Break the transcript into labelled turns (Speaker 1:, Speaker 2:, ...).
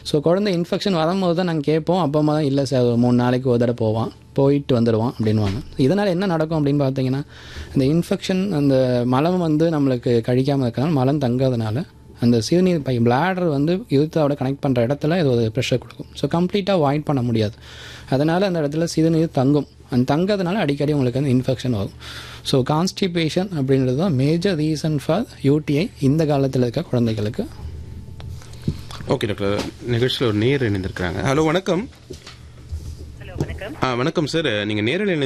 Speaker 1: so குழந்தை infection வரும்போது தான் நாங்கள் கேட்போம் அப்பா அம்மா தான் இல்லை சார் ஒரு மூணு நாளைக்கு ஒரு தடவை போவான் போயிட்டு வந்துடுவான் அப்படின்வாங்க இதனால் என்ன நடக்கும் அப்படின்னு பார்த்தீங்கன்னா இந்த இன்ஃபெக்ஷன் அந்த மலம் வந்து நம்மளுக்கு கழிக்காமல் இருக்கனால மலம் தங்காதனால அந்த சிறுநீர் பை பிளாடர் வந்து யூத்தாவோட கனெக்ட் பண்ணுற இடத்துல இது ஒரு ப்ரெஷர் கொடுக்கும் ஸோ கம்ப்ளீட்டாக வாய்ட் பண்ண முடியாது அதனால் அந்த இடத்துல சிறுநீர் தங்கும் அந்த தங்கிறதுனால அடிக்கடி உங்களுக்கு வந்து இன்ஃபெக்ஷன் வரும் ஸோ கான்ஸ்டிபேஷன் அப்படின்றது தான் மேஜர் ரீசன் ஃபார் யூடிஐ இந்த காலத்தில் இருக்க குழந்தைகளுக்கு
Speaker 2: ஓகே டாக்டர் நிகழ்ச்சியில் ஒரு நேர் இணைந்திருக்கிறாங்க ஹலோ வணக்கம்
Speaker 3: ஹலோ வணக்கம்
Speaker 2: ஆ வணக்கம் சார் நீங்கள் நேரில்